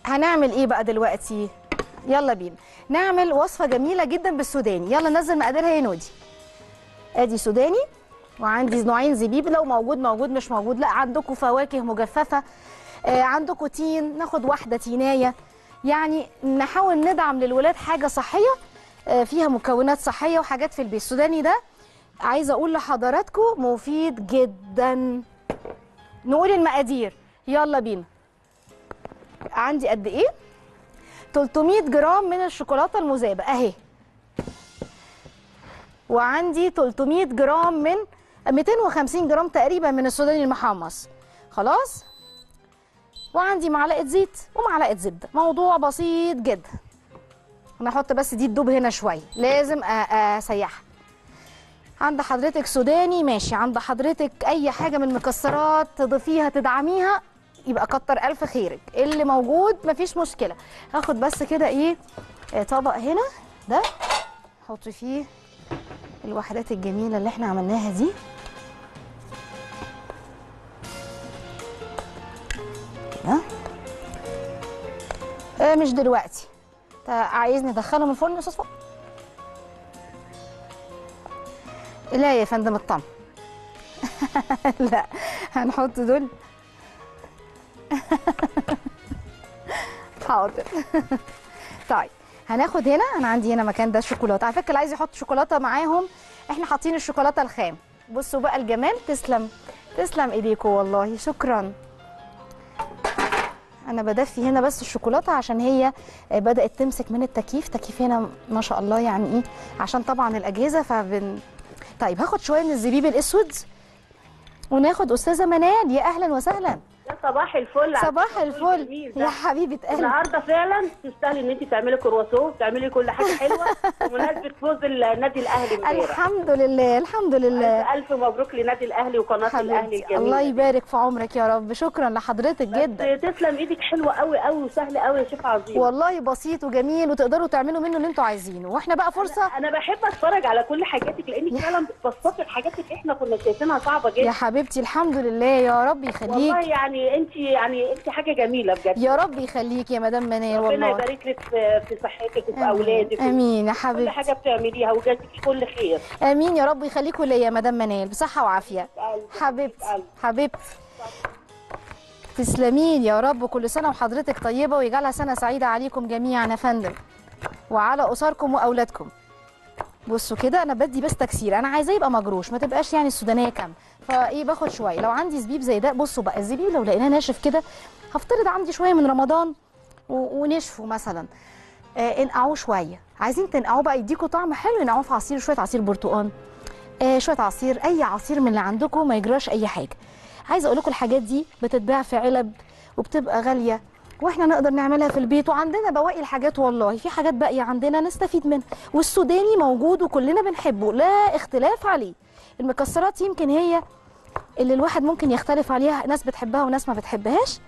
هنعمل ايه بقى دلوقتي يلا بينا نعمل وصفه جميله جدا بالسوداني يلا نزل مقاديرها يا نودي ادي سوداني وعندي نوعين زبيب لو موجود موجود مش موجود لا عندكم فواكه مجففه آه عندكم تين ناخد واحده تينايه يعني نحاول ندعم للولاد حاجه صحيه آه فيها مكونات صحيه وحاجات في البيت السوداني ده عايزه اقول لحضراتكم مفيد جدا نقول المقادير يلا بينا عندي قد ايه 300 جرام من الشوكولاته المذابه اهي وعندي 300 جرام من 250 جرام تقريبا من السوداني المحمص خلاص وعندي معلقه زيت ومعلقه زبده موضوع بسيط جدا انا احط بس دي تدوب هنا شويه لازم أ- اسيحها عند حضرتك سوداني ماشي عند حضرتك اي حاجه من المكسرات تضيفيها تدعميها يبقى كتر الف خيرك اللي موجود مفيش مشكله هاخد بس كده ايه آه، طبق هنا ده احط فيه الوحدات الجميله اللي احنا عملناها دي كده. آه مش دلوقتي تا- عايزني ادخلهم الفرن يا استاذ فوق لا يا فندم الطعم لا هنحط دول حاضر طيب هناخد هنا انا عندي هنا مكان ده الشوكولاته على فكره اللي عايز يحط شوكولاته معاهم احنا حاطين الشوكولاته الخام بصوا بقى الجمال تسلم تسلم ايديكم والله شكرا انا بدفي هنا بس الشوكولاته عشان هي آه، بدات تمسك من التكييف تكييف هنا ما شاء الله يعني ايه عشان طبعا الاجهزه فبن طيب هاخد شويه من الزبيب الاسود وناخد استاذه منال يا اهلا وسهلا يا صباح الفل على صباح الفطار الفل الجميل ده. يا حبيبه قلبي النهارده فعلا تستاهلي ان انت تعملي كرواسون وتعملي كل حاجه حلوه بمناسبه فوز النادي الاهلي امبارح الحمد لله الحمد لله الف ألف مبروك لنادي الاهلي وقناه الاهلي حبيبتي الجميله الله يبارك في عمرك يا رب شكرا لحضرتك جدا بس تسلم ايدك حلوه قوي قوي وسهله قوي يا شيخ عظيم والله بسيط وجميل وتقدروا تعملوا منه اللي انتوا عايزينه واحنا بقى فرصه انا بحب اتفرج على كل حاجاتك لانك فعلا بتبسطي الحاجات اللي احنا كنا شايفينها صعبه يا جدا حبيبتي الحمد لله يا رب والله يخليك يعني انت يعني انت حاجه جميله بجد يا رب يخليك يا مدام منال ربنا والله يبارك لك في في صحتك وفي اولادك امين يا كل حبيبتي حاجه بتعمليها وجازيك كل خير امين يا رب يخليكوا ليا يا مدام منال بصحه وعافيه قلبي، حبيبتي قلبي. حبيبتي تسلمين يا رب كل سنه وحضرتك طيبه ويجعلها سنه سعيده عليكم جميعا يا فندم وعلى اسركم واولادكم بصوا كده انا بدي بس تكسير انا عايزاه يبقى مجروش ما تبقاش يعني السودانيه كام فايه باخد شويه لو عندي زبيب زي ده بصوا بقى الزبيب لو لقيناه ناشف كده هفترض عندي شويه من رمضان و- ونشفه مثلا آه انقعوه شويه عايزين تنقعوه بقى يديكوا طعم حلو ينقعوه في عصير شويه عصير برتقال آه شويه عصير اي عصير من اللي عندكم ما يجراش اي حاجه عايزه اقول لكم الحاجات دي بتتباع في علب وبتبقى غاليه واحنا نقدر نعملها في البيت وعندنا بواقي الحاجات والله في حاجات باقيه عندنا نستفيد منها والسوداني موجود وكلنا بنحبه لا اختلاف عليه المكسرات يمكن هي اللي الواحد ممكن يختلف عليها ناس بتحبها وناس ما بتحبهاش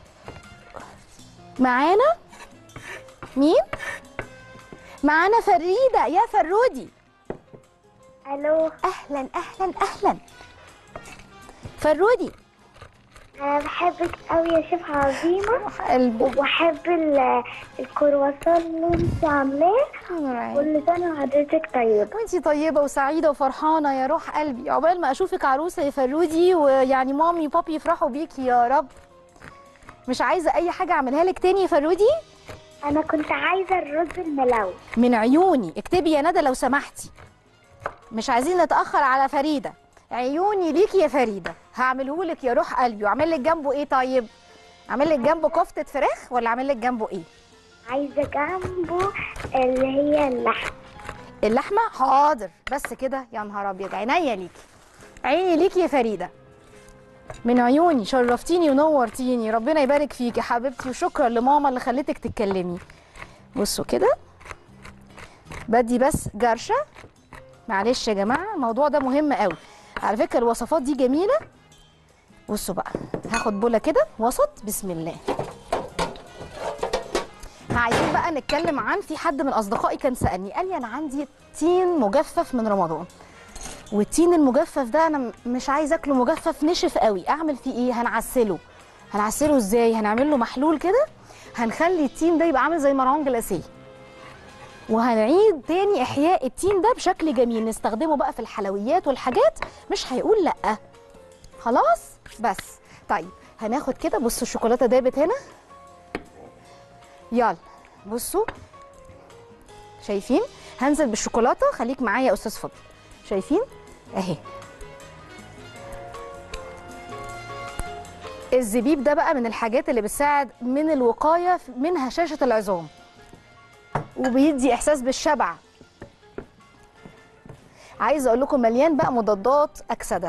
معانا مين معانا فريده يا فرودي الو اهلا اهلا اهلا فرودي انا بحبك قوي يا شيخ عظيمه قلبي وبحب ال- الكرواسون اللي انت عاملاه كل سنه وحضرتك طيبه وانتي طيبه وسعيده وفرحانه يا روح قلبي عقبال ما اشوفك عروسه يا فرودي ويعني مامي وبابي يفرحوا بيكي يا رب مش عايزه اي حاجه اعملها لك تاني يا فرودي انا كنت عايزه الرز الملون من عيوني اكتبي يا ندى لو سمحتي مش عايزين نتاخر على فريده عيوني ليكي يا فريده هعمله لك يا روح قلبي واعمل لك جنبه ايه طيب اعمل لك جنبه كفته فراخ ولا اعمل لك جنبه ايه عايزه جنبه اللي هي اللحم اللحمه حاضر بس كده يا نهار ابيض عينيا ليكي عيني ليكي يا فريده من عيوني شرفتيني ونورتيني ربنا يبارك فيكي يا حبيبتي وشكرا لماما اللي خلتك تتكلمي بصوا كده بدي بس جرشه معلش يا جماعه الموضوع ده مهم قوي على فكره الوصفات دي جميله بصوا بقى هاخد بوله كده وسط بسم الله عايزين بقى نتكلم عن في حد من اصدقائي كان سالني قال لي انا عندي تين مجفف من رمضان والتين المجفف ده انا م- مش عايزه اكله مجفف نشف قوي اعمل فيه ايه هنعسله هنعسله ازاي هنعمل له محلول كده هنخلي التين ده يبقى عامل زي مروان جلاسيه وهنعيد تاني احياء التين ده بشكل جميل نستخدمه بقى في الحلويات والحاجات مش هيقول لا خلاص بس طيب هناخد كده بصوا الشوكولاته دابت هنا يلا بصوا شايفين هنزل بالشوكولاته خليك معايا يا استاذ فضل شايفين اهي الزبيب ده بقى من الحاجات اللي بتساعد من الوقايه من هشاشه العظام وبيدي احساس بالشبع عايزه اقول لكم مليان بقى مضادات اكسده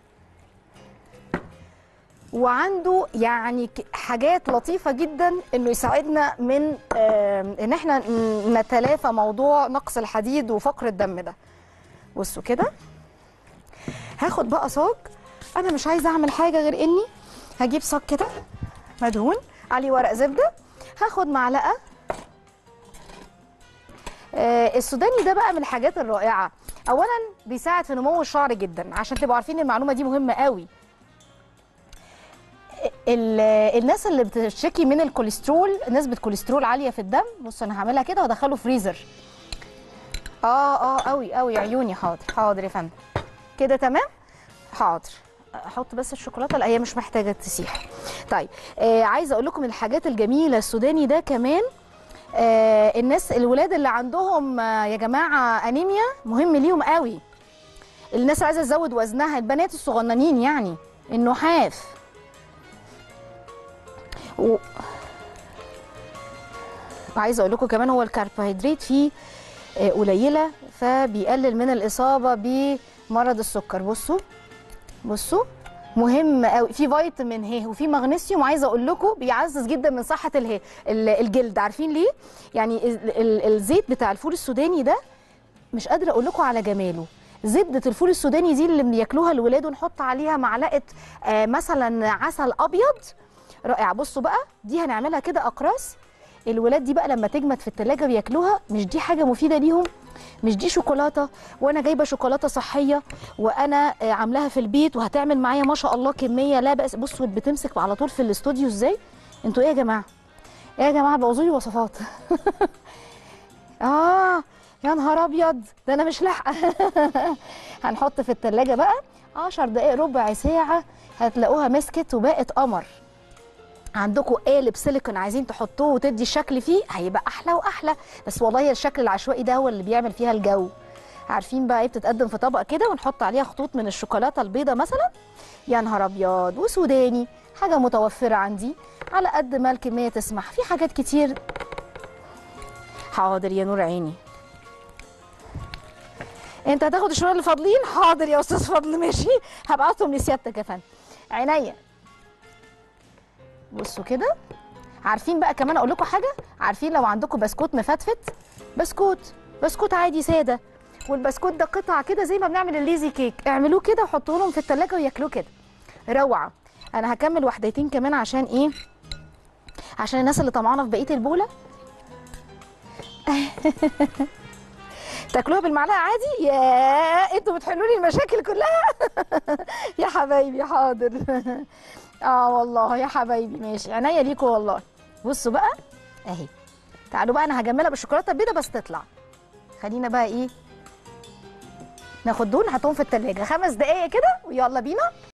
وعنده يعني ك- حاجات لطيفه جدا انه يساعدنا من آم، ان احنا ن- نتلافى موضوع نقص الحديد وفقر الدم ده بصوا كده هاخد بقى صاج انا مش عايزه اعمل حاجه غير اني هجيب صاج كده مدهون عليه ورق زبده هاخد معلقه آه، السوداني ده بقى من الحاجات الرائعه اولا بيساعد في نمو الشعر جدا عشان تبقوا عارفين المعلومه دي مهمه قوي ال- الناس اللي بتشتكي من الكوليسترول نسبه كوليسترول عاليه في الدم بص انا هعملها كده وادخله فريزر اه اه قوي قوي عيوني حاضر حاضر يا فندم كده تمام حاضر احط بس الشوكولاته لا هي مش محتاجه تسيح طيب آه عايزه اقول لكم الحاجات الجميله السوداني ده كمان آه الناس الولاد اللي عندهم آه يا جماعه انيميا مهم ليهم قوي الناس عايزه تزود وزنها البنات الصغننين يعني النحاف و... وعايزه اقول لكم كمان هو الكربوهيدرات فيه آه، قليله فبيقلل من الاصابه بمرض السكر بصوا بصوا مهم قوي في فيتامين ه وفي مغنيسيوم وعايزه اقول لكم بيعزز جدا من صحه اله ال- الجلد عارفين ليه يعني ال- ال- الزيت بتاع الفول السوداني ده مش قادره اقول لكم على جماله زبده الفول السوداني دي اللي بياكلوها الولاد ونحط عليها معلقه آه مثلا عسل ابيض رائع بصوا بقى دي هنعملها كده اقراص الولاد دي بقى لما تجمد في التلاجة بياكلوها مش دي حاجه مفيده ليهم مش دي شوكولاته وانا جايبه شوكولاته صحيه وانا آه، عاملاها في البيت وهتعمل معايا ما شاء الله كميه لا بأس بصوا بتمسك على طول في الاستوديو ازاي انتوا ايه يا جماعه ايه يا جماعه بوظوا لي وصفات اه يا نهار ابيض ده انا مش لاحقه هنحط في التلاجة بقى 10 دقايق ربع ساعه هتلاقوها مسكت وبقت قمر عندكم قالب سيليكون عايزين تحطوه وتدي الشكل فيه هيبقى احلى واحلى بس والله الشكل العشوائي ده هو اللي بيعمل فيها الجو عارفين بقى ايه بتتقدم في طبق كده ونحط عليها خطوط من الشوكولاته البيضه مثلا يا نهار ابيض وسوداني حاجه متوفره عندي على قد ما الكميه تسمح في حاجات كتير حاضر يا نور عيني انت هتاخد الشويه اللي فاضلين حاضر يا استاذ فضل ماشي هبعتهم لسيادتك يا فندم عينيا بصوا كده عارفين بقى كمان اقول لكم حاجه عارفين لو عندكم بسكوت مفتفت بسكوت بسكوت عادي ساده والبسكوت ده قطع كده زي ما بنعمل الليزي كيك اعملوه كده وحطوه لهم في التلاجة وياكلوه كده روعه انا هكمل واحدتين كمان عشان ايه عشان الناس اللي طمعانه في بقيه البوله تاكلوها بالمعلقه عادي يا انتوا بتحلوا لي المشاكل كلها يا حبايبي حاضر اه والله يا حبايبي ماشي عينيا ليكوا والله بصوا بقى اهي تعالوا بقى انا هجملها بالشوكولاته البيضاء بس تطلع خلينا بقى ايه ناخد دول نحطهم في التلاجة خمس دقايق كده ويلا بينا